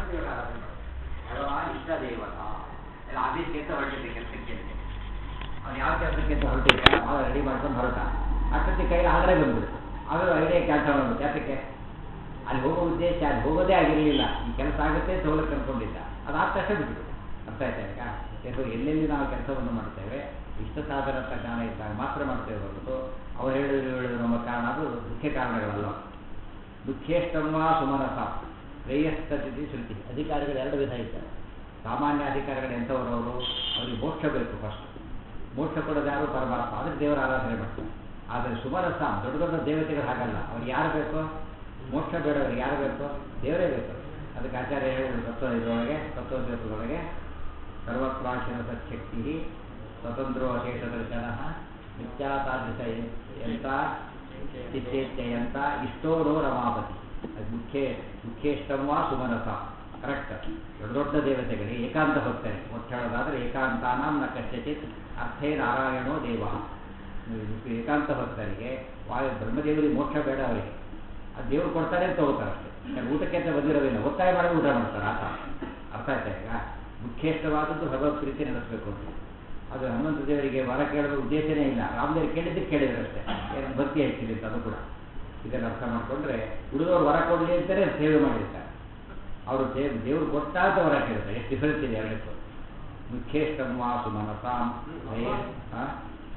ದೇವರ ಆರಾಧನೆ ಮಾಡ್ತಾರೆ ಭಗವಾನ್ ಇಷ್ಟ ದೇವತಾ ಎಲ್ಲ ಆಫೀಸ್ಗೆ ಅಂತ ಹೊರಟಿದ್ದೆ ಕೆಲಸಕ್ಕೆ ಅಂತ ಅವ್ನು ಯಾವ ಕೆಲಸಕ್ಕೆ ಅಂತ ಹೊರಟಿದ್ದ ಅವಾಗ ರೆಡಿ ಮಾಡ್ಕೊಂಡು ಹೊರಟ ಅಷ್ಟೊತ್ತಿ ಕೈಲಿ ಆಗಲೇ ಬಂದ್ಬಿಡ್ತು ಆದರೂ ಐಡಿಯಾ ಕೆಲಸ ಮಾಡ್ಬಿಟ್ಟು ಯಾತಕ್ಕೆ ಅಲ್ಲಿ ಹೋಗೋ ಉದ್ದೇಶ ಅಲ್ಲಿ ಹೋಗೋದೇ ಆಗಿರಲಿಲ್ಲ ಈ ಕೆಲಸ ಆಗುತ್ತೆ ಅಂತ ಹೋಗ್ಲಿಕ್ಕೆ ಅನ್ಕೊಂಡಿದ್ದ ಅದಾದ ತಕ್ಷಣ ಬಿಟ್ಬಿಟ್ಟು ಅರ್ಥ ಆಯ್ತಾ ಈಗ ಯಾಕಂದ್ರೆ ಎಲ್ಲೆಲ್ಲಿ ನಾವು ಕೆಲಸವನ್ನು ಮಾಡ್ತೇವೆ ಇಷ್ಟ ಸಾಧನತ್ತ ಜ್ಞಾನ ಇದ್ದಾಗ ಮಾತ್ರ ಮಾಡ್ತೇವೆ ಹೊರತು ಅವ್ರು ಹೇಳಿದ್ರು ಹೇಳಿದ್ರು ನಮ್ಮ ಕಾರಣ ಅದು ಮುಖ್ಯ ಕಾರಣಗಳಲ್ಲ ದುಃಖೇಷ್ಟಮ್ಮ ಸುಮನಸ ಶ್ರೇಯಸ್ಥಿತಿ ಶ್ರುತಿ ಅಧಿಕಾರಿಗಳು ಎರಡು ವಿಧ ಇದ್ದಾರೆ ಸಾಮಾನ್ಯ ಅಧಿಕಾರಿಗಳು ಎಂಥವರು ಅವರು ಅವರಿಗೆ ಮೋಕ್ಷ ಬೇಕು ಫಸ್ಟ್ ಮೋಕ್ಷ ಕೊಡೋದು ಯಾರು ಪರಮಾತ್ಮ ಅದಕ್ಕೆ ದೇವರ ಆರಾಧನೆ ಮಾಡ್ತಾರೆ ಆದರೆ ಸುಮರಸ ದೊಡ್ಡ ದೊಡ್ಡ ದೇವತೆಗಳು ಹಾಗಲ್ಲ ಅವ್ರಿಗೆ ಯಾರು ಬೇಕು ಮೋಕ್ಷ ಬೇಡವ್ರಿಗೆ ಯಾರು ಬೇಕು ದೇವರೇ ಬೇಕು ಅದಕ್ಕೆ ಆಚಾರ್ಯ ಹೇಳಿದ್ರು ತತ್ವ ಇದರೊಳಗೆ ತತ್ವೋದ್ಯೋಗದೊಳಗೆ ಸರ್ವತ್ರಾಶಿನ ಸತ್ಶಕ್ತಿ ಸ್ವತಂತ್ರೋ ಅಶೇಷ ದರ್ಶನ ನಿತ್ಯಾತಾದೃಶ ಎಂತ ಚಿತ್ತೇತ್ಯಂತ ಇಷ್ಟೋರೋ ರಮಾಪತಿ ಅದು ಮುಖ್ಯ ಮುಖ್ಯೇಷ್ಟಮ ಸುಮನಸ ಕರೆಕ್ಟ್ ದೊಡ್ಡ ದೊಡ್ಡ ದೇವತೆಗಳಿಗೆ ಏಕಾಂತ ಹೋಗ್ತಾರೆ ಒಟ್ಟು ಹೇಳೋದಾದ್ರೆ ಏಕಾಂತಾನಾಂ ನ ಕಶ್ಯಚಿತ್ ಅರ್ಥೇ ನಾರಾಯಣೋ ದೇವ ಏಕಾಂತ ಭಕ್ತರಿಗೆ ವಾಯು ಬ್ರಹ್ಮದೇವರಿಗೆ ಮೋಕ್ಷ ಬೇಡ ಅವರಿಗೆ ಅದು ದೇವರು ಕೊಡ್ತಾರೆ ಅಂತ ತಗೋತಾರೆ ಅಷ್ಟೇ ಯಾಕಂದ್ರೆ ಊಟಕ್ಕೆ ಅಂತ ಬಂದಿರೋದಿಲ್ಲ ಒತ್ತಾಯ ಮಾಡಿ ಊಟ ಮಾಡ್ತಾರೆ ಆತ ಅರ್ಥ ಆಯ್ತಾ ಈಗ ಮುಖ್ಯಷ್ಟವಾದದ್ದು ಭಗವತ್ ಪ್ರೀತಿ ನಡೆಸಬೇಕು ಅಂತ ಅದು ಹನುಮಂತ ದೇವರಿಗೆ ವರ ಕೇಳೋದು ಉದ್ದೇಶನೇ ಇಲ್ಲ ರಾಮದೇವರು ಕೇಳಿದ್ದಕ್ಕೆ ಕೇಳಿದ್ರು ಅಷ್ಟೇ ಏನು ಭಕ್ತಿ ಹೆಚ್ಚಿದೆ ಅಂತ ಅದು ಕೂಡ ಇದನ್ನು ಅರ್ಥ ಮಾಡಿಕೊಂಡ್ರೆ ಉಳಿದವರು ವರ ಕೊಡಲಿ ಅಂತಾನೆ ಸೇವೆ ಮಾಡಿರ್ತಾರೆ ಅವರು ದೇವ್ ದೇವರು ಕೊಟ್ಟ ಅಂತ ವರ ಕೇಳ್ತಾರೆ ಎಷ್ಟು ಡಿಫರೆನ್ಸ್ ಇದೆ ಎರಡಕ್ಕೂ ಮುಖ್ಯೇಷ್ಟಮ ಸುಮನಸಾಂ ಹಾಂ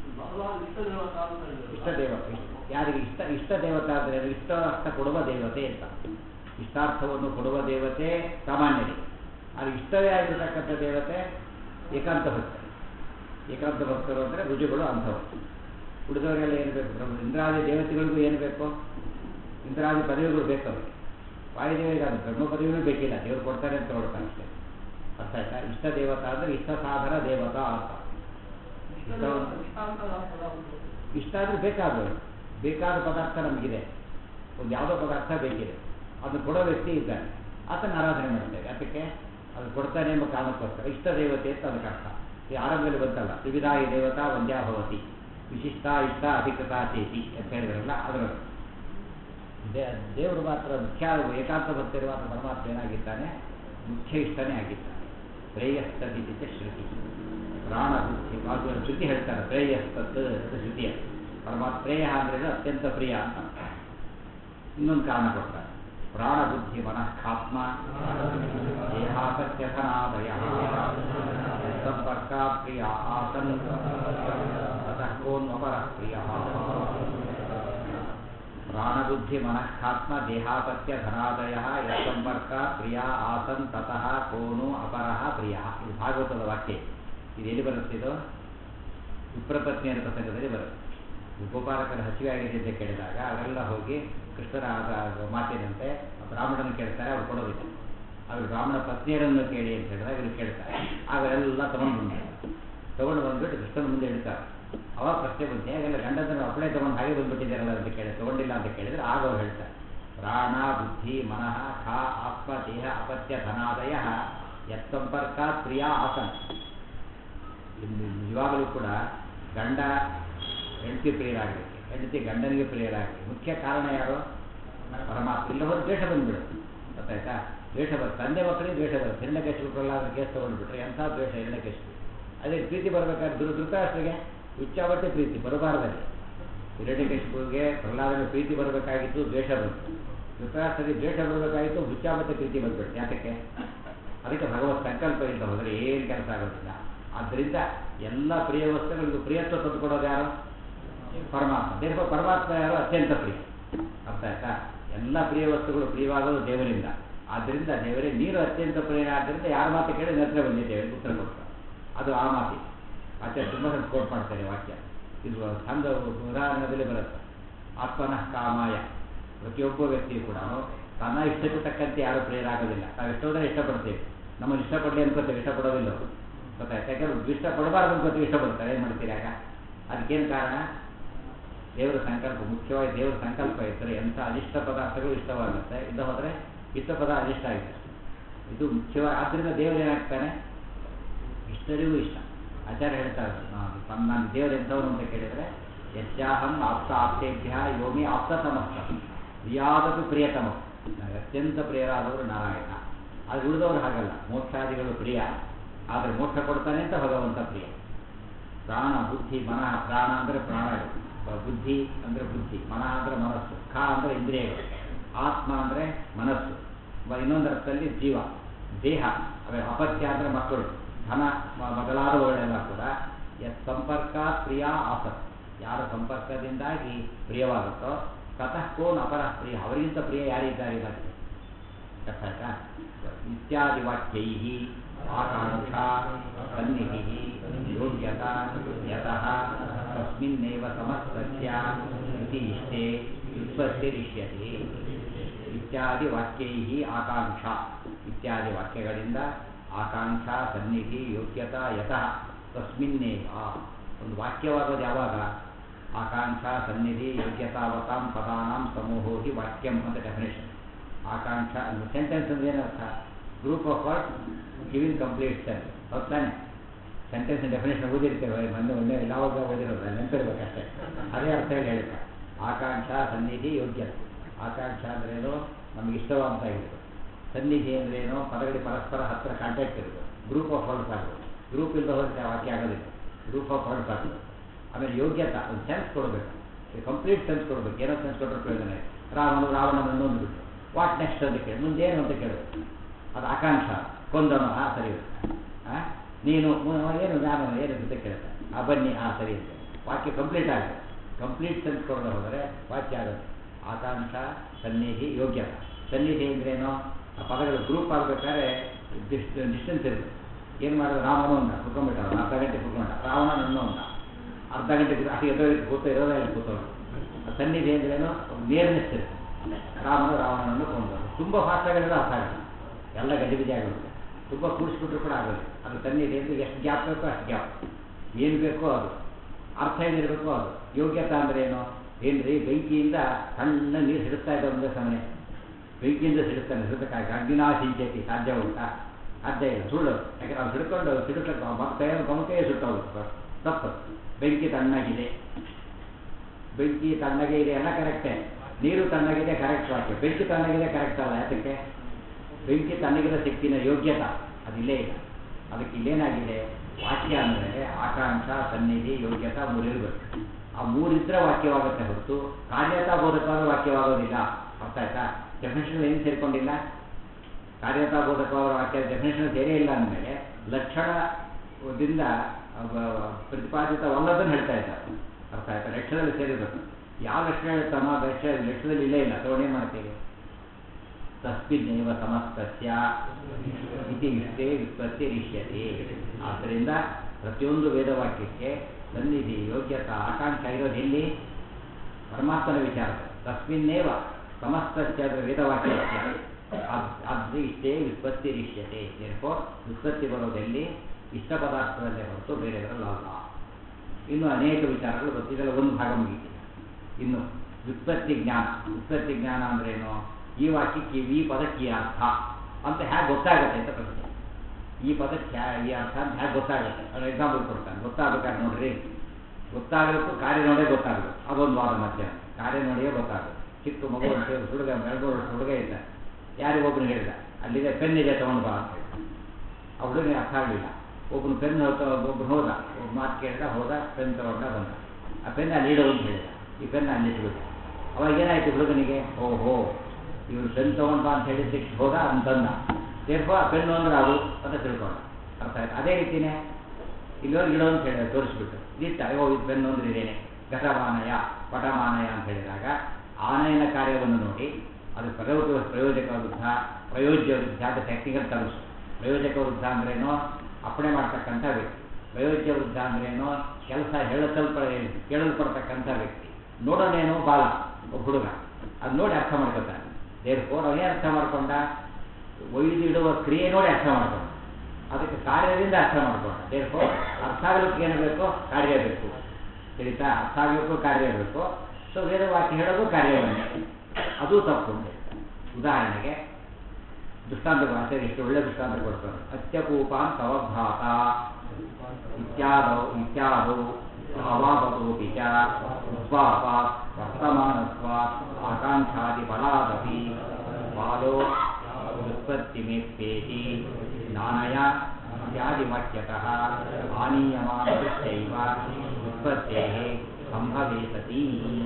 ಇಷ್ಟ ದೇವ ಯಾರಿಗೆ ಇಷ್ಟ ಇಷ್ಟ ದೇವತೆ ಆದರೆ ಇಷ್ಟ ಅರ್ಥ ಕೊಡುವ ದೇವತೆ ಅಂತ ಇಷ್ಟಾರ್ಥವನ್ನು ಕೊಡುವ ದೇವತೆ ಸಾಮಾನ್ಯರಿಗೆ ಅದು ಇಷ್ಟವೇ ಆಗಿರತಕ್ಕಂಥ ದೇವತೆ ಏಕಾಂತ ಭಕ್ತರು ಏಕಾಂತ ಭಕ್ತರು ಅಂದರೆ ರುಜುಗಳು ಅಂಥವು ಉಳಿದವರೆಲ್ಲ ಏನು ಬೇಕು ಬ್ರಹ್ಮ ಇಂದ್ರಾದಿ ದೇವತೆಗಳಿಗೂ ಏನು ಬೇಕು ಇಂದ್ರಾದಿ ಪದವಿಗಳು ಬೇಕು ಅವರಿಗೆ ವಾಯುದೇವರಿಗೆ ಅದು ಬ್ರಹ್ಮ ಪದವಿನೂ ಬೇಕಿಲ್ಲ ದೇವರು ಕೊಡ್ತಾರೆ ಅಂತ ಹೊಡ್ತಾರೆ ಅಷ್ಟೇ ಅರ್ಥ ಆಯ್ತಾ ಇಷ್ಟ ದೇವತಾ ಅಂದರೆ ಇಷ್ಟ ಸಾಧನ ದೇವತಾ ಅಂತ ಇಷ್ಟ ಆದರೆ ಬೇಕಾದವರು ಬೇಕಾದ ಪದಾರ್ಥ ನಮಗಿದೆ ಒಂದು ಯಾವುದೋ ಪದಾರ್ಥ ಬೇಕಿದೆ ಅದು ಕೊಡೋ ವ್ಯಕ್ತಿ ಇದ್ದಾನೆ ಆತನ ಆರಾಧನೆ ಮಾಡ್ತೇವೆ ಅದಕ್ಕೆ ಅದು ಕೊಡ್ತಾನೆ ಎಂಬ ಕಾರಣಕ್ಕೋಸ್ಕರ ಇಷ್ಟ ದೇವತೆ ಅಂತ ಅದಕ್ಕೆ ಅರ್ಥ ಈ ಆರಂಭದಲ್ಲಿ ಬಂತಲ್ಲ ತ್ರಿವಿಧಾಯಿ ದೇವತಾ ವಂದ್ಯಾ ಭವತಿ ವಿಶಿಷ್ಟ ಇಷ್ಟ ಅಧಿಕೃತ ಚೇತಿ ಅಂತ ಹೇಳಿದ್ರಲ್ಲ ಅದರ ದೇವರು ಮಾತ್ರ ಮುಖ್ಯ ಏಕಾಂತ ಭಕ್ತರು ಮಾತ್ರ ಪರಮಾತ್ಮ ಏನಾಗಿದ್ದಾನೆ ಮುಖ್ಯ ಇಷ್ಟನೇ ಆಗಿದ್ದಾನೆ ಶ್ರೇಯಸ್ತದಿದ್ದ ಶ್ರುತಿ ಪ್ರಾಣ ಬುದ್ಧಿ ಅದು ಶ್ರುತಿ ಹೇಳ್ತಾರೆ ಪ್ರೇಯಸ್ತತ್ ಅದು ಶ್ರುತಿಯ ಪರಮಾತ್ಮ ಪ್ರೇಯ ಅಂದರೆ ಅತ್ಯಂತ ಪ್ರಿಯ ಅಂತ ಇನ್ನೊಂದು ಕಾರಣ ಕೊಡ್ತಾರೆ ಪ್ರಾಣ ಬುದ್ಧಿ ಮನಃಾತ್ಮ ದೇಹಾಸತ್ಯಧನಾದಯ ಸಂಪರ್ಕ ಪ್ರಿಯ ಆಸನ್ ಅತಃ ಕೋನ್ವಪರ ಪ್ರಿಯ ಪ್ರಾಣಬುದ್ಧಿ ಮನಃಾತ್ಮ ದೇಹಾಪತ್ಯ ಧನಾದಯ ಯತ್ಸಂಪರ್ಕ ಪ್ರಿಯ ಆಸನ್ ತತಃ ಕೋನು ಅಪರಃ ಪ್ರಿಯ ಇದು ಭಾಗವತದ ವಾಕ್ಯ ಇದು ಎಲ್ಲಿ ಬರುತ್ತೆ ಇದು ವಿಪ್ರಪತ್ನಿಯರ ಪ್ರಸಂಗದಲ್ಲಿ ಬರುತ್ತೆ ಗೋಪಾಲಕರ ಹಸಿವೆ ಆಗಿದೆ ಅಂತ ಕೇಳಿದಾಗ ಅವೆಲ್ಲ ಹೋಗಿ ಕೃಷ್ಣರ ಆದ ಮಾತಿನಂತೆ ಬ್ರಾಹ್ಮಣನ ಕೇಳ್ತಾರೆ ಅವ್ರು ಕೊಡೋದಿಲ್ಲ ಅವ್ರು ಬ್ರಾಹ್ಮಣ ಪತ್ನಿಯರನ್ನು ಕೇಳಿ ಅಂತ ಹೇಳಿದಾಗ ಇವ್ರು ಕೇಳ್ತಾರೆ ಆಗ ಎಲ್ಲ ತಗೊಂಡು ಬಂದಿದ್ದಾರೆ ತಗೊಂಡು ಬಂದ್ಬಿಟ್ಟು ಕೃಷ್ಣನ ಮುಂದೆ ಇಡ್ತಾರೆ ಅವಾಗ ಪ್ರಶ್ನೆ ಬಂತು ಹೇಗೆಲ್ಲ ಗಂಡದನ್ನು ಅಪ್ಲೈ ತಗೊಂಡು ಹಾಗೆ ಬಂದ್ಬಿಟ್ಟಿದ್ದಾರಲ್ಲ ಅಂತ ಕೇಳಿ ತಗೊಂಡಿಲ್ಲ ಅಂತ ಕೇಳಿದ್ರೆ ಆಗ ಅವ್ರು ಹೇಳ್ತಾರೆ ಪ್ರಾಣ ಬುದ್ಧಿ ಮನಃ ಖ ಆತ್ಮ ದೇಹ ಅಪತ್ಯ ಧನಾದಯ ಯತ್ಸಂಪರ್ಕ ಪ್ರಿಯ ಆಸನ್ ಇನ್ನು ನಿಜವಾಗಲೂ ಕೂಡ ಗಂಡ ಹೆಂಡತಿ ಪ್ರಿಯರಾಗಲಿಕ್ಕೆ ಹೆಂಡತಿ ಗಂಡನಿಗೆ ಪ್ರಿಯರಾಗಲಿ ಮುಖ್ಯ ಕಾರಣ ಯಾರು ಪರಮಾತ್ಮ ಇಲ್ಲ ಹೋದ್ರೆ ದ್ವೇಷ ಬಂದ್ಬಿಡುತ್ತೆ ಗೊತ್ತಾಯ್ತಾ ದ್ವೇಷ ಬರುತ್ತೆ ತಂದೆ ಮಕ್ಕಳಿಗೆ ದ್ವೇಷ ಬರುತ್ತೆ ಹಿರಣ್ಯಕೇಶು ಪ್ರಹ್ಲಾದ ಕೇಸ್ ತೊಗೊಂಡ್ಬಿಟ್ರೆ ಎಂಥ ದ್ವೇಷ ಹಿರಣ್ಯಕೇಶು ಅದೇ ಪ್ರೀತಿ ಬರಬೇಕಾದ್ರೆ ದುರು ಧೃತರಾಷ್ಟ್ರಿಗೆ ಉಚ್ಚಾವಟ್ಟೆ ಪ್ರೀತಿ ಬರಬಾರ್ದಲ್ಲಿ ಹಿರಣ್ಯಕೇಶಿಗೆ ಪ್ರಹ್ಲಾದನಿಗೆ ಪ್ರೀತಿ ಬರಬೇಕಾಗಿತ್ತು ದ್ವೇಷ ಬಂತು ಧೃತರಾಷ್ಟ್ರರಿಗೆ ದ್ವೇಷ ಬರಬೇಕಾಗಿತ್ತು ಹುಚ್ಚಾವಟ್ಟೆ ಪ್ರೀತಿ ಬಂದ್ಬಿಟ್ಟು ಯಾತಕ್ಕೆ ಅದಕ್ಕೆ ಭಗವತ್ ಸಂಕಲ್ಪ ಇಲ್ಲದ ಹೋದರೆ ಏನು ಕೆಲಸ ಆಗೋದಿಲ್ಲ ಆದ್ದರಿಂದ ಎಲ್ಲ ಪ್ರಿಯ ವಸ್ತುಗಳಿಗೂ ಪ್ರಿಯತ್ವ ತಂದುಕೊಡೋದು ಯಾರು ಪರಮಾತ್ಮ ದೇಹ ಪರಮಾತ್ಮ ಯಾರು ಅತ್ಯಂತ ಪ್ರಿಯ ಅರ್ಥ ಆಯ್ತಾ ಎಲ್ಲ ಪ್ರಿಯ ವಸ್ತುಗಳು ಪ್ರಿಯವಾಗೋದು ದೇವರಿಂದ ಆದ್ದರಿಂದ ದೇವರೇ ನೀರು ಅತ್ಯಂತ ಪ್ರಿಯ ಆದ್ದರಿಂದ ಯಾರ ಮಾತು ಕೇಳಿ ಹತ್ರ ಬಂದಿದ್ದೇವೆ ಉತ್ತರ ಕೊಡ್ತಾರೆ ಅದು ಆ ಮಾತಿ ಆಚಾರ್ಯ ತುಂಬ ಕೋಟ್ ಮಾಡ್ತಾರೆ ವಾಕ್ಯ ಇದು ಚಂದ ಉದಾಹರಣೆಯಲ್ಲಿ ಬರುತ್ತೆ ಆತ್ಮನಃ ಕಾಮಾಯ ಪ್ರತಿಯೊಬ್ಬ ವ್ಯಕ್ತಿಯು ಕೂಡ ತನ್ನ ಇಷ್ಟಕ್ಕೆ ತಕ್ಕಂತೆ ಯಾರು ಪ್ರಿಯರಾಗೋದಿಲ್ಲ ನಾವು ಎಷ್ಟೋದ್ರೆ ಇಷ್ಟಪಡ್ತೇವೆ ನಮ್ಮನ್ನು ಇಷ್ಟಪಡಲಿ ಅನ್ಕೋತೇವೆ ಇಷ್ಟಪಡೋದಿಲ್ಲ ಅವರು ಗೊತ್ತಾಯ್ತು ಯಾಕಂದ್ರೆ ಇಷ್ಟಪಡಬಾರ್ದು ಅನ್ಕೋತೀವಿ ಇಷ್ಟಪಡ್ತಾರೆ ಏನು ಮಾಡ್ತೀರಿ ಆಗ ಅದಕ್ಕೇನು ಕಾರಣ ದೇವರ ಸಂಕಲ್ಪ ಮುಖ್ಯವಾಗಿ ದೇವರ ಸಂಕಲ್ಪ ಇದ್ದರೆ ಎಂಥ ಅನಿಷ್ಟ ಪದಾರ್ಥಗಳು ಇಷ್ಟವಾಗುತ್ತೆ ಇದ್ದ ಹೋದರೆ ಇಷ್ಟ ಪದ ಅನಿಷ್ಟ ಆಗುತ್ತೆ ಇದು ಮುಖ್ಯವಾಗಿ ಆದ್ದರಿಂದ ದೇವರು ಏನಾಗ್ತಾನೆ ಇಷ್ಟರಿಗೂ ಇಷ್ಟ ಆಚಾರ್ಯ ಹೇಳ್ತಾರೆ ನಾನು ನಾನು ದೇವರು ಎಂಥವನು ಅಂತ ಕೇಳಿದರೆ ಯಜ್ಜಾಹಂ ಆಪ್ತ ಆಪ್ತೇಭ್ಯ ಯೋಮಿ ಆಪ್ತ ಸಮಸ್ತ ಪ್ರಿಯಾದಪಿ ಪ್ರಿಯತಮ ನನಗೆ ಅತ್ಯಂತ ಪ್ರಿಯರಾದವರು ನಾರಾಯಣ ಆದರೆ ಉಳಿದವರು ಹಾಗಲ್ಲ ಮೋಕ್ಷಾದಿಗಳು ಪ್ರಿಯ ಆದರೆ ಮೋಕ್ಷ ಕೊಡ್ತಾನೆ ಅಂತ ಭಗವಂತ ಪ್ರಿಯ ಪ್ರಾಣ ಬುದ್ಧಿ ಮನಃ ಪ್ರಾಣ ಅಂದರೆ ಪ್ರಾಣಗಳು ಬ- ಬುದ್ಧಿ ಅಂದರೆ ಬುದ್ಧಿ ಮನಃ ಅಂದರೆ ಮನಸ್ಸು ಖ ಅಂದರೆ ಇಂದ್ರಿಯಗಳು ಆತ್ಮ ಅಂದರೆ ಮನಸ್ಸು ಬ- ಇನ್ನೊಂದು ಅರ್ಥದಲ್ಲಿ ಜೀವ ದೇಹ ಅವೆ ಅಪತ್ಯ ಅಂದರೆ ಮಕ್ಕಳು ಧನ ಮ- ಮೊದಲಾದವುಗಳೆಲ್ಲ ಕೂಡ ಯತ್ ಸಂಪರ್ಕ ಪ್ರಿಯ ಆಸತ್ ಯಾರ ಸಂಪರ್ಕದಿಂದಾಗಿ ಪ್ರಿಯವಾಗುತ್ತೋ ತತಃ ಕೋನ್ ಅಪರ ಪ್ರಿಯ ಅವರಿಗಿಂತ ಪ್ರಿಯ ಯಾರಿದ್ದಾರೆ ಇವತ್ತು ಅರ್ಥ ಆಯ್ತಾ ಇತ್ಯಾದಿ ವಾಕ್ಯೈ ಆಕಾಂಕ್ಷಾ ಸನ್ನಿಧಿ ಯೋಗ್ಯತಾ ಯತಃ ತಸ್ಮಿನ್ನೇವ ಸಮಸ್ತಸ್ಯ ಇತಿ ಇಷ್ಟೇ ವ್ಯುತ್ಪತ್ತಿರಿಷ್ಯತೆ ಇತ್ಯಾದಿ ವಾಕ್ಯೈ ಆಕಾಂಕ್ಷಾ ಇತ್ಯಾದಿ ವಾಕ್ಯಗಳಿಂದ ಆಕಾಂಕ್ಷಾ ಸನ್ನಿಧಿ ಯೋಗ್ಯತಾ ಯತಃ ತಸ್ಮಿನ್ನೇವ ಒಂದು ವಾಕ್ಯವಾಗೋದು ಯಾವಾಗ ಆಕಾಂಕ್ಷಾ ಸನ್ನಿಧಿ ಯೋಗ್ಯತಾವತಾಂ ಪದಾನಾಂ ಸಮೂಹೋ ಹಿ ವಾಕ್ಯಂ ಅಂತ ಡೆಫಿನೇಷನ್ ಆಕಾಂಕ್ಷ ಸೆಂಟೆನ್ಸ್ ಅಂದ್ರೆ ಏನರ್ಥ group of word giving complete sense ಹೌದು ತಾನೆ ಸೆಂಟೆನ್ಸ್ ಡೆಫಿನೇಷನ್ ಓದಿರ್ತೇವೆ ಮೊನ್ನೆ ಒಂದೇ ಯಾವಾಗ ಓದಿರೋದು ನೆನಪಿರ್ಬೇಕಷ್ಟೇ ಅದೇ ಅರ್ಥ ಹೇಳಿ ಹೇಳ್ತಾರೆ ಆಕಾಂಕ್ಷ ಸನ್ನಿಧಿ ಯೋಗ್ಯತೆ ಆಕಾಂಕ್ಷ ಅಂದ್ರೇನು ನಮ್ಗೆ ಇಷ್ಟವಾದಂತ ಇರೋದು ಸನ್ನಿಧಿ ಅಂದ್ರೇನು ಪದಗಳಿಗೆ ಪರಸ್ಪರ ಹತ್ತಿರ ಕಾಂಟ್ಯಾಕ್ಟ್ ಇರೋದು ಗ್ರೂಪ್ ಆಫ್ ವರ್ಡ್ಸ್ ಆಗೋದು ಗ್ರೂಪ್ ಇಲ್ಲದ ಹೋದ್ರೆ ವಾಕ್ಯ ಆಗೋದಿಲ್ಲ ಗ್ರೂಪ್ ಆಫ್ ವರ್ಡ್ಸ್ ಆಗೋದು ಆಮೇಲೆ ಯೋಗ್ಯತಾ ಒಂದು ಸೆನ್ಸ್ ಕೊಡಬೇಕು ಕಂಪ್ಲೀಟ್ ಸೆನ್ಸ್ ಕೊಡಬೇಕು ಏನೋ ಸೆನ್ಸ್ ಕೊಟ್ಟರೆ ಪ್ರಯೋಜನ ಇದೆ ರಾವಣ ರಾವಣನನ್ನು ಒಂದು ಬಿಟ್ಟು ವಾಟ್ ನೆಕ್ಸ್ಟ್ ಅಂತ ಕೇಳಿ ಮುಂದೇನು ಅಂತ ಕೇಳಬೇಕು ಅದು ಆಕಾಂಕ್ಷ ಕೊಂದನು ಹಾಂ ಸರಿ ಹಾಂ ನೀನು ಮು- ಏನು ನಾನು ಏನು ಅಂತ ಕೇಳ್ತಾರೆ ಆ ಬನ್ನಿ ಹಾಂ ಸರಿ ಅಂತ ವಾಕ್ಯ ಕಂಪ್ಲೀಟ್ ಆಗುತ್ತೆ ಕಂಪ್ಲೀಟ್ ಸೆನ್ಸ್ ಕೊಡದೆ ಹೋದರೆ ವಾಕ್ಯ ಆಗುತ್ತೆ ಆಕಾಂಕ್ಷ ಸನ್ನಿಧಿ ಯೋಗ್ಯತೆ ಸನ್ನಿಧಿ ಅಂದ್ರೇನು ಆ ಪದಗಳು ಗ್ರೂಪ್ ಆಗಬೇಕಾದ್ರೆ ಡಿಸ್ಟೆನ್ಸ್ ಇರುತ್ತೆ ಏನು ಮಾಡೋದು ರಾಮನು ಅಂದ ಕುತ್ಕೊಂಡ್ಬಿಟ್ಟ ಅವ್ನು ಅರ್ಧ ಗಂಟೆ ಕುತ್ಕೊಂಡ ರಾವಣನನ್ನು ಅಂದ ಅರ್ಧ ಗಂಟೆ ಕೂತು ಅಷ್ಟು ಎದೋ ಕೂತು ಇರೋದೇ ಇಲ್ಲ ಕೂತವನು ಆ ಸನ್ನಿಧಿ ಅಂದ್ರೇನು ಒಂದು ನೇರ್ನೆಸ್ ಇರುತ್ತೆ ರಾಮನು ರಾವಣನನ್ನು ಕೊಂದನು ತುಂಬ ಭಾಷೆಗಳೆಲ್ಲ ಅರ್ಥ ಆಗಲ್ಲ ಎಲ್ಲ ಗಡಿಬಿಡಿ ಆಗುತ್ತೆ ತುಂಬ ಕೂಡಿಸ್ಬಿಟ್ರು ಕೂಡ ಆಗೋದು ಅದು ಸನ್ನಿಧಿ ಅಂದರೆ ಎಷ್ಟು ಗ್ಯಾಪ್ ಬೇಕೋ ಅಷ್ಟು ಗ್ಯಾಪ್ ಏನು ಬೇಕೋ ಅದು ಅರ್ಥ ಏನಿರಬೇಕು ಅದು ಯೋಗ್ಯತಾ ಅಂದ್ರೆ ಏನು ಏನ್ರಿ ಬೆಂಕಿಯಿಂದ ಸಣ್ಣ ನೀರು ಸಿಡಿಸ್ತಾ ಇದ್ದ ಒಂದೇ ಸಮಯ ಬೆಂಕಿಯಿಂದ ಸಿಡಿಸ್ತಾನೆ ಸಿಡಿಸಕ್ಕಾಗ ಅಗ್ನಿನಾ ಸಿಂಚತಿ ಸಾಧ್ಯ ಉಂಟಾ ಸಾಧ್ಯ ಇಲ್ಲ ಸುಳ್ಳು ಯಾಕಂದ್ರೆ ಅವ್ನು ಸಿಡ್ಕೊಂಡು ಸಿಡಿಸಕ್ಕೆ ಮತ್ತೆ ಕಮಕೆಯೇ ಸುಟ್ಟೋಗುತ್ತೆ ತಪ್ಪು ಬೆಂಕಿ ತಣ್ಣಗಿದೆ ಬೆಂಕಿ ತಣ್ಣಗೆ ಇದೆ ಎಲ್ಲ ಕರೆಕ್ಟೇ ನೀರು ತಣ್ಣಗಿದೆ ಕರೆಕ್ಟ್ ವಾಕ್ಯ ಬೆಂಕಿ ತಣ್ಣಗಿದೆ ಕರೆಕ್ಟ್ ಅಲ್ಲ ಯಾತಕ್ಕೆ ಬೆಂಕಿ ತಣ್ಣಗಿರೋ ಶಕ್ತಿನ ಯೋಗ್ಯತಾ ಅದಿಲ್ಲೇ ಇಲ್ಲ ಅದಕ್ಕೆ ಇಲ್ಲೇನಾಗಿದೆ ವಾಕ್ಯ ಅಂದರೆ ಆಕಾಂಕ್ಷ ಸನ್ನಿಧಿ ಯೋಗ್ಯತಾ ಮೂರಿರ್ಬೇಕು ಆ ಮೂರಿದ್ರೆ ವಾಕ್ಯವಾಗುತ್ತೆ ಹೊರತು ಕಾರ್ಯತಾ ಬೋಧಕವಾದ ವಾಕ್ಯವಾಗೋದಿಲ್ಲ ಅರ್ಥ ಆಯ್ತಾ ಡೆಫಿನೇಷನ್ ಏನು ಸೇರ್ಕೊಂಡಿಲ್ಲ ಕಾರ್ಯತಾ ಬೋಧಕವಾದ ವಾಕ್ಯ ಡೆಫಿನೇಷನ್ ಸೇರೇ ಇಲ್ಲ ಅಂದಮೇಲೆ ಲಕ್ಷಣದಿಂದ ಅವ- ಪ್ರತಿಪಾದಿತವಲ್ಲದನ್ನು ಹೇಳ್ತಾ ಇದ್ದಾರೆ ಅರ್ಥ ಆಯ್ತಾ ಲಕ್ಷಣದಲ್ಲಿ ಸೇರಿರಬೇಕು ಯಾವ ಲಕ್ಷಣ ಹೇಳ್ತಾನೋ ಆ ಲಕ್ಷ ಲಕ್ಷಣದಲ್ಲಿ ಇಲ್ಲೇ ಇಲ್ಲ ತಗೊಂಡು ಏನು ಮಾಡ್ತೀವಿ ತಸ್ಮಿನ್ನೇವ ಸಮಸ್ತಸ್ಯ ಇತಿ ಯುಕ್ತೆ ವ್ಯುತ್ಪತ್ತಿ ರಿಷ್ಯತೆ ಆದ್ದರಿಂದ ಪ್ರತಿಯೊಂದು ವೇದವಾಕ್ಯಕ್ಕೆ ಸನ್ನಿಧಿ ಯೋಗ್ಯತಾ ಆಕಾಂಕ್ಷ ಇರೋದು ಎಲ್ಲಿ ಪರಮಾತ್ಮನ ವಿಚಾರ ತಸ್ಮಿನ್ನೇವ ಸಮಸ್ತಸ್ಯ ಅಂದರೆ ವೇದವಾಕ್ಯ ಅದು ಇಷ್ಟೇ ವ್ಯುತ್ಪತ್ತಿ ರಿಷ್ಯತೆ ಏರ್ಫೋರ್ ವ್ಯುತ್ಪತ್ತಿ ಬರೋದೆಲ್ಲಿ ಇಷ್ಟ ಪದಾರ್ಥದಲ್ಲೇ ಹೊರತು ಬೇರೆದರಲ್ಲ ಇನ್ನು ಅನೇಕ ವಿಚಾರಗಳು ಗೊತ್ತಿದ್ದಲ್ಲ ಒಂದು ಭಾಗ ಮುಗಿತು ಇನ್ನು ವ್ಯುತ್ಪತ್ತಿ ಜ್ಞಾನ ವ್ಯುತ್ಪತ್ತಿ ಜ್ಞಾನ ಅಂದ್ರೇನು ಈ ವಾಕ್ಯಕ್ಕೆ ಈ ಪದಕ್ಕೆ ಈ ಅರ್ಥ ಅಂತ ಹೇಗೆ ಗೊತ್ತಾಗುತ್ತೆ ಅಂತ ಪ್ರಶ್ನೆ ಈ ಪದಕ್ಕೆ ಹ್ಯಾ- ಈ ಅರ್ಥ ಅಂತ ಹೇಗೆ ಗೊತ್ತಾಗುತ್ತೆ ಅದು ಎಕ್ಸಾಂಪಲ್ ಕೊಡ್ತಾನೆ ಗೊತ್ತಾಗಬೇಕಾದ್ರೆ ನೋಡ್ರಿ ಗೊತ್ತಾಗಬೇಕು ಕಾರ್ಯ ನೋಡೇ ಗೊತ್ತಾಗಬೇಕು ಅದೊಂದು ವಾದ ಮಧ್ಯ ಕಾರ್ಯ ನೋಡಿಯೇ ಗೊತ್ತಾಗಬೇಕು ಚಿಕ್ಕ ಮಗು ಅಂತ ಹೇಳಿ ಹುಡುಗ ಎರಡು ವರ್ಷ ಹುಡುಗ ಇದ್ದ ಯಾರಿಗೊಬ್ಬನು ಹೇಳಿದ ಅಲ್ಲಿದೆ ಪೆನ್ ಇದೆ ತಗೊಂಡು ಬಾ ಅಂತ ಹೇಳಿ ಆ ಹುಡುಗನಿಗೆ ಅರ್ಥ ಆಗಲಿಲ್ಲ ಒಬ್ಬನು ಪೆನ್ ಒಬ್ಬನು ಹೋದ ಒಬ್ಬ ಮಾತು ಕೇಳಿದ ಹೋದ ಪೆನ್ ತಗೊಂಡ ಬಂದ ಆ ಪೆನ್ ಅಲ್ಲಿ ಇಡು ಅಂತ ಹೇಳಿದ ಈ ಪೆನ್ ಅಲ್ಲಿ ಇಟ್ಬಿಟ್ಟ ಅವಾಗ ಏನಾಯ್ತು ಹುಡುಗನಿಗೆ ಓಹೋ ಇವನು ಪೆನ್ ತಗೊಂಡ್ ಬಾ ಅಂತ ಹೇಳಿದ್ದಕ್ಕೆ ಹೋದ ಅವ್ನು ತಂದ ಸೇರ್ಪ ಪೆನ್ ಅಂದ್ರೆ ಅದು ಅಂತ ತಿಳ್ಕೊಂಡ ಅರ್ಥ ಆಯ್ತು ಅದೇ ರೀತಿನೇ ಇಲ್ಲೋಗಿ ಇಡೋ ಅಂತ ಹೇಳಿದ ತೋರಿಸ್ಬಿಟ್ಟು ಇಟ್ಟ ಅಯ್ಯೋ ಇದು ಪೆನ್ ಅಂದ್ರೆ ಇದೇನೆ ಘಟಮಾನಯ ಪಟಮಾನಯ ಅಂತ ಹೇಳಿದಾಗ ಆನಯನ ಕಾರ್ಯವನ್ನು ನೋಡಿ ಅದು ಪ್ರಯೋಗ ಪ್ರಯೋಜಕ ವೃದ್ಧ ಪ್ರಯೋಜ್ಯ ವೃದ್ಧ ಅಂತ ಟೆಕ್ನಿಕಲ್ ಟರ್ಮ್ಸ್ ಪ್ರಯೋಜಕ ವೃದ್ಧ ಅಂದ್ರೇನು ಅಪ್ಪಣೆ ಮಾಡ್ತಕ್ಕಂಥ ವ್ಯಕ್ತಿ ಪ್ರಯೋಜ್ಯ ವೃದ್ಧ ಅಂದ್ರೇನು ಕೆಲಸ ಹೇಳಸಲ್ಪ ಕೇಳಲ್ಪಡ್ತಕ್ಕಂಥ ವ್ಯಕ್ತಿ ನೋಡೋನೇನು ಬಾಲ ಒಬ್ಬ ಹುಡುಗ ಅದು ನೋಡಿ ಅರ್ಥ ಮಾಡ್ಕೊತಾನೆ ದೇವ್ರ ಫೋನ್ ಅವನೇ ಅರ್ಥ ಮಾಡ್ಕೊಂಡ ಒಯ್ದು ಇಡುವ ಕ್ರಿಯೆ ನೋಡಿ ಅರ್ಥ ಮಾಡ್ಕೊಂಡ ಅದಕ್ಕೆ ಕಾರ್ಯದಿಂದ ಅರ್ಥ ಮಾಡ್ಕೊಂಡ ದೇವ್ರ ಫೋನ್ ಅರ್ಥ ಆಗಲಿಕ್ಕೆ ಏನು ಬೇಕು ಕಾರ್ಯ ಬೇಕು ತಿಳಿತಾ ಅರ್ಥ ಆಗಬೇಕು ಕಾರ್ಯ ಬೇಕು ಸೊ ವೇದವಾಕ್ಯ ಹೇಳೋದು ಕಾರ್ಯವನ್ನೇ ಅದು ತಪ್ಪು ಅಂತ ಹೇಳ್ತಾರೆ. ಉದಾಹರಣೆಗೆ ದೃಷ್ಟಾಂತಗಳು ಆಚಾರ್ಯ ಎಷ್ಟು ಒಳ್ಳೆ ದೃಷ್ಟಾಂತ ಕೊಡ್ತಾರೆ ಅತ್ಯಪೂಪಾನ್ ತವಭ್ರಾತ ಇತ್ಯಾದೌ ಇತ್ಯಾದೌ ಅವಾಪತೋಪಿ ಚ ಉದ್ವಾಪ ವರ್ತಮಾನತ್ವ ಆಕಾಂಕ್ಷಾದಿ ಬಲಾದಪಿ ಬಾಲೋ ವ್ಯುತ್ಪತ್ತಿ ವ್ಯುತ್ಪತ್ತಿಮೇತ್ಯೇತಿ ನಾನಯ ಇತ್ಯಾದಿವಾಕ್ಯತಃ ಆನೀಯಮಾನದೃಷ್ಟೈವ ವ್ಯುತ್ಪತ್ತೇಃ ಸಂಭವೇ ಸತಿ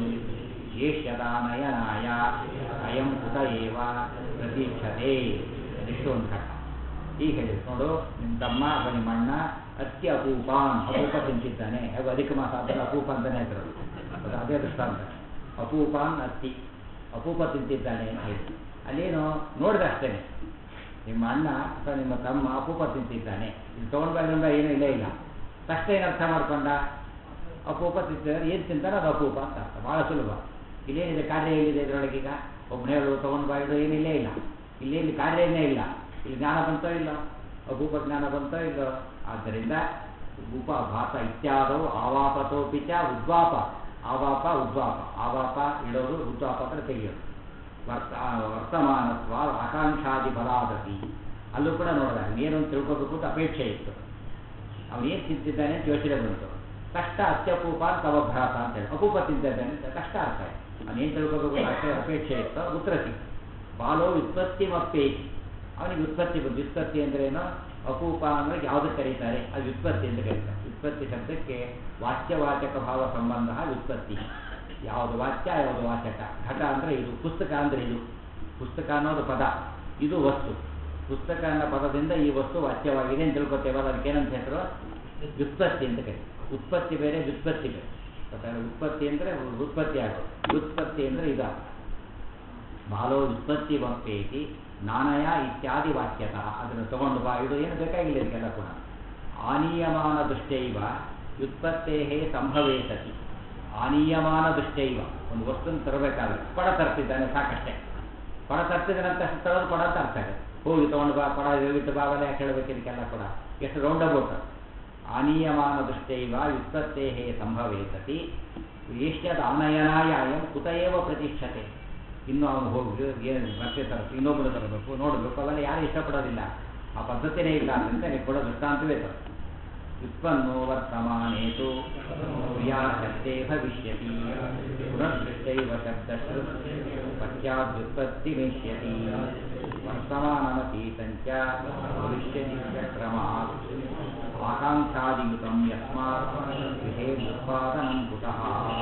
ಏಷ್ಯದಾನಯನಾಯ ಅಯಂ ಕುತ ಏವ ಪ್ರತೀಕ್ಷತೆ ಎಷ್ಟು ಒಂದು ಘಟ್ಟ ಈಗ ಹೇಳಿ ನೋಡು ನಿಮ್ಮ ತಮ್ಮ ಅಥವಾ ನಿಮ್ಮ ಅಣ್ಣ ಅತ್ಯ ಅಪೂಪಾನ್ ಅಪೂಪ ತಿಂತಿದ್ದಾನೆ ಹಾಗೂ ಅಧಿಕ ಮಾಸ ಆದರೆ ಅಪೂಪ ಅಂತಲೇ ಹೆಸರು ಅದು ಅದೇ ದೃಷ್ಟಾಂತ ಅಪೂಪಾನ್ ಅತ್ತಿ ಅಪೂಪ ತಿಂತಿದ್ದಾನೆ ಅಂತ ಹೇಳಿ ಅಲ್ಲೇನು ನೋಡಿದೆ ಅಷ್ಟೇ ನಿಮ್ಮ ಅಣ್ಣ ಅಥವಾ ನಿಮ್ಮ ತಮ್ಮ ಅಪೂಪ ತಿಂತಿದ್ದಾನೆ ಇದು ತೊಗೊಂಡು ಬಂದ ಏನೂ ಇಲ್ಲೇ ಇಲ್ಲ ತಕ್ಷಣ ಏನು ಅರ್ಥ ಮಾಡ್ಕೊಂಡ ಅಪೂಪ ತಿಂತಿದ್ದಾರೆ ಏನು ತಿಂತಾರೋ ಅದು ಅಪೂಪ ಅಂತ ಅರ್ಥ ಭಾಳ ಸುಲಭ ಇಲ್ಲೇನಿದೆ ಕಾರ್ಯ ಏನಿದೆ ಇದರೊಳಗೀಗ ಒಬ್ಬನೇ ಹೇಳು ತೊಗೊಂಡು ಬಾ ಇದು ಏನಿಲ್ಲೇ ಇಲ್ಲ ಇಲ್ಲೇನು ಕಾರ್ಯನೇ ಇಲ್ಲ ಇಲ್ಲಿ ಜ್ಞಾನ ಬಂತೋ ಇಲ್ಲ ಅಪೂಪ ಜ್ಞಾನ ಬಂತೋ ಇಲ್ಲೋ ಆದ್ದರಿಂದ ಉಪಭಾಸ ಇತ್ಯಾದವು ಆವಾಪತೋಪಿ ಚ ಉದ್ವಾಪ ಆವಾಪ ಉದ್ವಾಪ ಆವಾಪ ಇಡೋದು ಉದ್ವಾಪ ಅಂದರೆ ತೆಗೆಯೋದು ವರ್ತ ವರ್ತಮಾನತ್ವ ಆಕಾಂಕ್ಷಾದಿ ಬಲಾದತಿ ಅಲ್ಲೂ ಕೂಡ ನೋಡಿದ ಏನು ಅಂತ ತಿಳ್ಕೋಬೇಕು ಅಂತ ಅಪೇಕ್ಷೆ ಇತ್ತು ಅವನು ಏನು ತಿಂತಿದ್ದಾನೆ ಅಂತ ಯೋಚನೆ ಬಂತು ಕಷ್ಟ ಅತ್ಯಪೂಪ ಅಂತ ಅವಭ್ರಾತ ಅಂತ ಹೇಳಿ ಅಪೂಪ ತಿಂತಿದ್ದಾನೆ ಅಂತ ಕಷ್ಟ ಅರ್ಥ ಆಯ್ತು ಅವನು ಏನು ತಿಳ್ಕೋಬೇಕು ಅಂತ ಅಷ್ಟೇ ಅಪೇಕ್ಷೆ ಇತ್ತು ಉತ್ತರ ಸಿಕ್ತು ಬಾಲೋ ವ್ಯುತ್ಪತ್ತಿ ಮಪ್ಪೇತಿ ಅವನಿಗೆ ವ್ಯುತ್ಪತ್ತಿ ಬಂತು ವ್ಯುತ್ಪತ್ತಿ ಅಂದ್ರೆ ಏನು ಅಪೂಪ ಅಂದ್ರೆ ಯಾವುದಕ್ಕೆ ಕರೀತಾರೆ ಅದು ವ್ಯುತ್ಪತ್ತಿ ಅಂತ ಕರೀತಾರೆ ವ್ಯುತ್ಪತ್ತಿ ಶಬ್ದಕ್ಕೆ ವಾಚ್ಯವಾಚಕ ಭಾವ ಸಂಬಂಧ ವ್ಯುತ್ಪತ್ತಿ ಯಾವುದು ವಾಚ್ಯ ಯಾವುದು ವಾಚಕ ಘಟ ಅಂದರೆ ಇದು ಪುಸ್ತಕ ಅಂದರೆ ಇದು ಪುಸ್ತಕ ಅನ್ನೋದು ಪದ ಇದು ವಸ್ತು ಪುಸ್ತಕ ಅನ್ನೋ ಪದದಿಂದ ಈ ವಸ್ತು ವಾಚ್ಯವಾಗಿದೆ ಅಂತ ತಿಳ್ಕೊತೇವಲ್ಲ ಅದಕ್ಕೆ ಏನಂತ ಹೆಸರು ವ್ಯುತ್ಪತ್ತಿ ಅಂತ ಕರೀತಾರೆ ಉತ್ಪತ್ತಿ ಬೇರೆ ವ್ಯುತ್ಪತ್ತಿ ಬೇರೆ ಗೊತ್ತಾಗಲ್ಲ? ಉತ್ಪತ್ತಿ ಅಂದರೆ ಉತ್ಪತ್ತಿ ಆಗೋದು ವ್ಯುತ್ಪತ್ತಿ ಅಂದರೆ ಇದು ಬಾಲೋ ವ್ಯುತ್ಪತ್ತಿ ವಪ್ಪೇತಿ ನಾನಯ ಇತ್ಯಾದಿ ವಾಕ್ಯತಃ ಅದನ್ನು ತಗೊಂಡು ಬಾ ಇದು ಏನು ಬೇಕಾಗಿಲ್ಲ ಇದಕ್ಕೆಲ್ಲ ಕೂಡ ಆನೀಯಮಾನ ದೃಷ್ಟೈವ ವ್ಯುತ್ಪತ್ತೇ ಸಂಭವೇ ಸತಿ ಆನೀಯಮಾನ ದೃಷ್ಟೈವ ಒಂದು ವಸ್ತುವನ್ನು ತರಬೇಕಾದ್ರೆ ಕೊಡ ತರ್ತಿದ್ದಾನೆ ಸಾಕಷ್ಟೇ ಕೊಡ ತರ್ತಿದ್ದಾನೆ ಅಂತ ಅಷ್ಟು ತರೋದು ಕೊಡ ಅಂತ ಅರ್ಥ ಆಗುತ್ತೆ ಹೋಗಿ ತಗೊಂಡು ಬಾ ಕೊಡ ಹೋಗಿಟ್ಟು ಬಾವಲ್ಲ ಯಾಕೆ ಹೇಳಬೇಕು ಇದಕ್ಕೆಲ್ಲ ಕೂಡ ಎಷ್ಟು ರೌಂಡ್ ಅಬೌಟ್ ಆನೀಯಮಾನ ದೃಷ್ಟೈವ ವ್ಯುತ್ಪತ್ತೇ ಸಂಭವೇ ಸತಿ ಏಷ್ಯದ ಆನಯನಾಯ ಅಯಂ ಕುತ ಏವ ಪ್ರತಿಷ್ಠತೆ ಇನ್ನು ಅವನು ಹೋಗಿ ಏನು ಮತ್ತೆ ತರಬೇಕು ಇನ್ನೊಬ್ಬರು ತರಬೇಕು ನೋಡಬೇಕು ಅವೆಲ್ಲ ಯಾರು ಇಷ್ಟಪಡೋದಿಲ್ಲ ಆ ಪದ್ಧತಿನೇ ಇಲ್ಲ ಅಂತ ನೀವು ಕೊಡೋ ದೃಷ್ಟಾಂತವೇ ತರ ವ್ಯುತ್ಪನ್ನೋ ವರ್ತಮಾನೇತು ಕ್ರಿಯಾ ಶಬ್ದೇ ಭವಿಷ್ಯತಿ ಪುನರ್ದೃಷ್ಟೈವ ಶಬ್ದಶ್ರು ಪಶ್ಚಾದ್ಯುತ್ಪತ್ತಿ ಮೇಷ್ಯತಿ ವರ್ತಮಾನಮತೀತಂಚ ಭವಿಷ್ಯತಿ ಕ್ರಮಾತ್ ಆಕಾಂಕ್ಷಾದಿಯುತಂ ಯಸ್ಮಾತ್ ಗೃಹೇ ಉತ್ಪಾದನಂ ಕುತಃ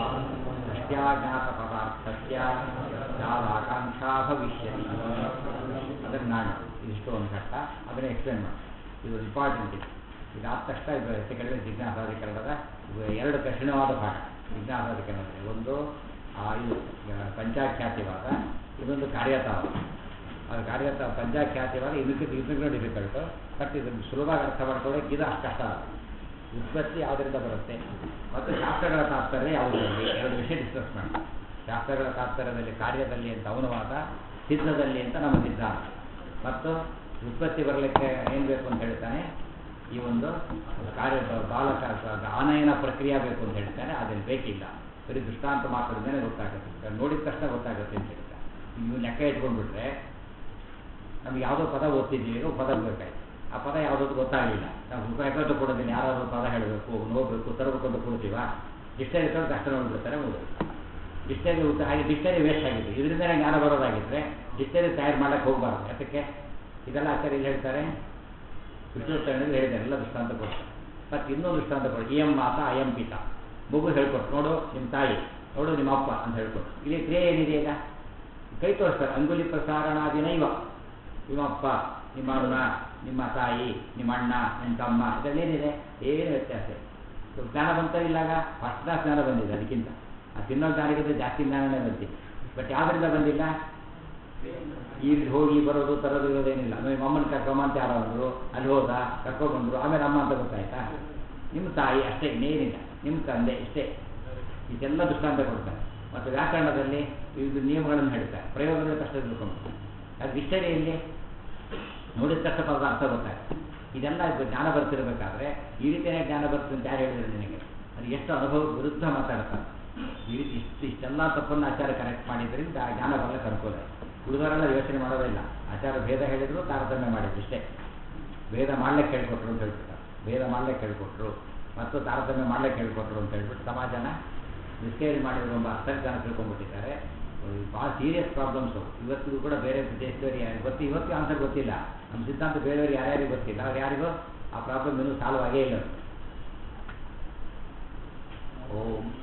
ಪಶ್ಚಾಜ್ಞಾತಪದಾರ್ಥಸ್ಯ ಯಾದಾಕಾಂಕ್ಷಾ ಭವಿಷ್ಯತಿ ಅದನ್ನು ನಾನು ಇದಿಷ್ಟು ಒಂದು ಘಟ್ಟ ಅದನ್ನೇ ಎಕ್ಸ್ಪ್ಲೇನ್ ಮಾಡಿ ಇದು ಇಂಪಾರ್ಟೆಂಟ್ ಇದೆ ಇದಾದ ತಕ್ಷಣ ಇದು ಹೆಚ್ಚು ಕಡಿಮೆ ಜಿಜ್ಞಾಸಾಧಿಕರಣದ ಇವು ಎರಡು ಕಠಿಣವಾದ ಪಾಠ ಜಿಜ್ಞಾಸಾಧಿಕರಣದಲ್ಲಿ ಒಂದು ಆ, ಇದು ಆ, ಪಂಚಾಖ್ಯಾತಿವಾದ ಇದೊಂದು ಕಾರ್ಯತಾವಾದ ಅದು ಕಾರ್ಯತ ಪಂಚಾಖ್ಯಾತಿವಾದ ಇದಕ್ಕೆ ಇದಕ್ಕೂ ಡಿಫಿಕಲ್ಟು ಬಟ್ ಇದನ್ನು ಸುಲಭವಾಗಿ ಅರ್ಥ ಮಾಡ್ಕೊಳ್ಳೋಕೆ ಇದು ಅಷ್ಟು ಕಷ್ಟ ಆಗುತ್ತೆ ಉತ್ಪತ್ತಿ ಯಾವುದರಿಂದ ಬರುತ್ತೆ ಮತ್ತು ಶಾಸ್ತ್ರಗಳ ತಾತ್ಪರ್ಯ ಯಾವುದರಲ್ಲಿ ಎರಡು ವಿಷಯ ಡಿಸ್ಕಸ್ ಮಾಡಿ ಶಾಸ್ತ್ರಗಳ ತಾತ್ಪರ್ಯದಲ್ಲಿ ಕಾರ್ಯದಲ್ಲಿ ಅಂತ ಅವನ ವಾದ ಸಿದ್ಧದಲ್ಲಿ ಅಂತ ನಮ್ಮ ಸಿದ್ಧಾಂತ ಮತ್ತು ಉತ್ಪತ್ತಿ ಬರಲಿಕ್ಕೆ ಏನು ಬೇಕು ಅಂತ ಹೇಳ್ತಾನೆ ಈ ಒಂದು ಕಾರ್ಯ ಬಾಲಕ ಆನಯನ ಪ್ರಕ್ರಿಯೆ ಬೇಕು ಅಂತ ಹೇಳ್ತಾನೆ ಅದ್ರಲ್ಲಿ ಬೇಕಿಲ್ಲ ಬರೀ ದೃಷ್ಟಾಂತ ಮಾತ್ರದಿಂದಲೇ ಗೊತ್ತಾಗುತ್ತೆ ನೋಡಿದ ತಕ್ಷಣ ಗೊತ್ತಾಗುತ್ತೆ ಅಂತ ಹೇಳ್ತಾರೆ ನೀವು ಲೆಕ್ಕ ಇಟ್ಕೊಂಡ್ಬಿಟ್ರೆ ನಮ್ಗೆ ಯಾವುದೋ ಪದ ಓದ್ತಿದ್ದೀವಿ ಈಗ ಪದ ಬೇಕಾಯ್ತು ಆ ಪದ ಯಾವುದೋ ಗೊತ್ತಾಗಲಿಲ್ಲ ನಾವು ರೂಪಾಯಿ ಕೊಡೋದಿಲ್ಲ ಯಾರಾದರೂ ಪದ ಹೇಳಬೇಕು ನೋಡಬೇಕು ತರಬೇಕು ಅಂತ ಕೊಡ್ತೀವ ಡಿಕ್ಷನರಿ ತಗೊಂಡು ಕಷ್ಟ ನೋಡ್ಬಿಡ್ತಾರೆ ಓದೋದು ಡಿಕ್ಷನರಿ ಉತ್ತ ಹಾಗೆ ಡಿಕ್ಷನರಿ ವೇಸ್ಟ್ ಆಗಿದೆ ಇದರಿಂದನೇ ಜ್ಞಾನ ಬರೋದಾಗಿದ್ದರೆ ಡಿಕ್ಷನರಿ ತಯಾರು ಮಾಡಕ್ಕೆ ಹೋಗಬಾರ್ದು ಯಾತಕ್ಕೆ ಇದೆಲ್ಲ ಆಚಾರ್ಯ ಇಲ್ಲಿ ಹೇಳ್ತಾರೆ ವಿಷ್ಣುತ್ತರಣದಲ್ಲಿ ಹೇಳಿದ್ದಾರೆ ಎಲ್ಲ ದೃಷ್ಟಾಂತ ಕೊಡ್ತಾರೆ ಮತ್ತು ಇನ್ನೊಂದು ದೃಷ್ಟಾಂತ ಕೊಡಿ ಇಯಂ ಮಾತ ಅಯಂ ಪಿತ ಮಗು ಹೇಳ್ಕೊಟ್ಟು ನೋಡು ನಿಮ್ಮ ತಾಯಿ ನೋಡು ನಿಮ್ಮ ಅಪ್ಪ ಅಂತ ಹೇಳ್ಕೊಟ್ಟು ಇಲ್ಲಿ ಕ್ರಿಯೆ ಏನಿದೆ ಈಗ ಕೈ ತೋರಿಸ್ತಾರೆ ಅಂಗುಲಿ ಪ್ರಸಾರಣಾದಿನೈವ ನಿಮ್ಮ ಅಪ್ಪ ನಿಮ್ಮ ಅಣ್ಣ ನಿಮ್ಮ ತಾಯಿ ನಿಮ್ಮ ಅಣ್ಣ ನಿಮ್ಮ ತಮ್ಮ ಇದರಲ್ಲೇನಿದೆ ಏನು ವ್ಯತ್ಯಾಸ ಇಲ್ಲ. ಸ್ವಲ್ಪ ಜ್ಞಾನ ಬಂತ ಇಲ್ಲಾಗ ಫಸ್ಟ್ ಕ್ಲಾಸ್ ಜ್ಞಾನ ಬಂದಿದೆ ಅದಕ್ಕಿಂತ ಆ ತಿನ್ನೋ ಜ್ಞಾನಕ್ಕಿಂತ ಜಾಸ್ತಿ ಜ್ಞಾನನೇ ಬಂದಿದೆ ಬಟ್ ಯಾವುದರಿಂದ ಬಂದಿಲ್ಲ ಇಲ್ಲಿ ಹೋಗಿ ಬರೋದು ತರೋದು ಇರೋದೇನಿಲ್ಲ ನಮ್ಮ ಅಮ್ಮನ ಕರ್ಕೊಂಬ ಅಂತ ಯಾರೋ ಅಂದರು ಅಲ್ಲಿ ಹೋದ ಕರ್ಕೊಂಡ್ಬಂದ್ರು ಆಮೇಲೆ ಅಮ್ಮ ಅಂತ ಗೊತ್ತಾಯ್ತಾ ನಿಮ್ಮ ತಾಯಿ ಅಷ್ಟೇ ಇನ್ನೇನಿಲ್ಲ ನಿಮ್ಮ ತಂದೆ ಇಷ್ಟೇ ಇದೆಲ್ಲ ದೃಷ್ಟಾಂತ ಕೊಡ್ತಾರೆ ಮತ್ತು ವ್ಯಾಕರಣದಲ್ಲಿ ಇದು ನಿಯಮಗಳನ್ನು ಹೇಳ್ತಾರೆ ಪ್ರಯೋಗದ ಕಷ್ಟ ತಿಳ್ಕೊಂಡು ಅದು ಡಿಕ್ಷನರಿಯಲ್ಲಿ ನೋಡಿದ ತಕ್ಷಣ ಪದ ಅರ್ಥ ಗೊತ್ತಾಗುತ್ತೆ ಇದೆಲ್ಲ ಇದು ಜ್ಞಾನ ಬರ್ತಿರ್ಬೇಕಾದ್ರೆ ಈ ರೀತಿಯೇ ಜ್ಞಾನ ಬರ್ತದೆ ಅಂತ ಯಾರು ಹೇಳಿದ್ರು ನಿನಗೆ ಅದು ಎಷ್ಟು ಅನುಭವ ವಿರುದ್ಧ ಮಾತಾಡ್ತಾರೆ ಈ ರೀತಿ ಇಷ್ಟು ಇಷ್ಟೆಲ್ಲ ತಪ್ಪನ್ನು ಆಚಾರ ಕರೆಕ್ಟ್ ಮಾಡಿದ್ರಿಂದ ಆ ಜ್ಞಾನ ಬರಲಿಕ್ಕೆ ಅನುಕೂಲ ಇದೆ ಉಳಿದವರೆಲ್ಲ ಯೋಚನೆ ಮಾಡೋದಿಲ್ಲ ಆಚಾರ ಭೇದ ಹೇಳಿದ್ರು ತಾರತಮ್ಯ ಮಾಡಿದ್ರು ಇಷ್ಟೇ ಭೇದ ಮಾಡ್ಲಿಕ್ಕೆ ಹೇಳ್ಕೊಟ್ರು ಅಂತ ಹೇಳ್ಬಿಡ್ತಾರೆ ಭೇದ ಮಾಡ್ಲಿಕ್ಕೆ ಹೇಳ್ಕೊಟ್ರು ಮತ್ತು ತಾರತಮ್ಯ ಮಾಡ್ಲಿಕ್ಕೆ ಹೇಳ್ಕೊಟ್ರು ಅಂತ ಹೇಳ್ಬಿಟ್ಟು ಸಮಾಜನ ಮಿಸ್ಕೇರಿ ಮಾಡಿದ್ರು ಎಂಬ ಅರ್ಥಕ್ಕೆ ಜನ ತಿಳ್ಕೊಂಡ್ಬಿಟ್ಟಿದ್ದಾರೆ ಭಾಳ ಸೀರಿಯಸ್ ಪ್ರಾಬ್ಲಮ್ಸು ಇವತ್ತಿಗೂ ಕೂಡ ಬೇರೆ ದೇಶದವ್ರು ಯಾರು ಗೊತ್ತು ಇವತ್ತು ಆನ್ಸರ್ ಗೊತ್ತಿಲ್ಲ ನಮ್ಮ ಸಿದ್ಧಾಂತ ಬೇರೆಯವ್ರು ಯಾರ್ಯಾರಿಗೂ ಗೊತ್ತಿಲ್ಲ ಅವ್ರು ಯಾರಿಗೂ ಆ ಪ್ರಾಬ್ಲಮ್ ಇನ್ನೂ ಸಾಲ್ವ್ ಆಗೇ ಇಲ್ಲ ಓಂ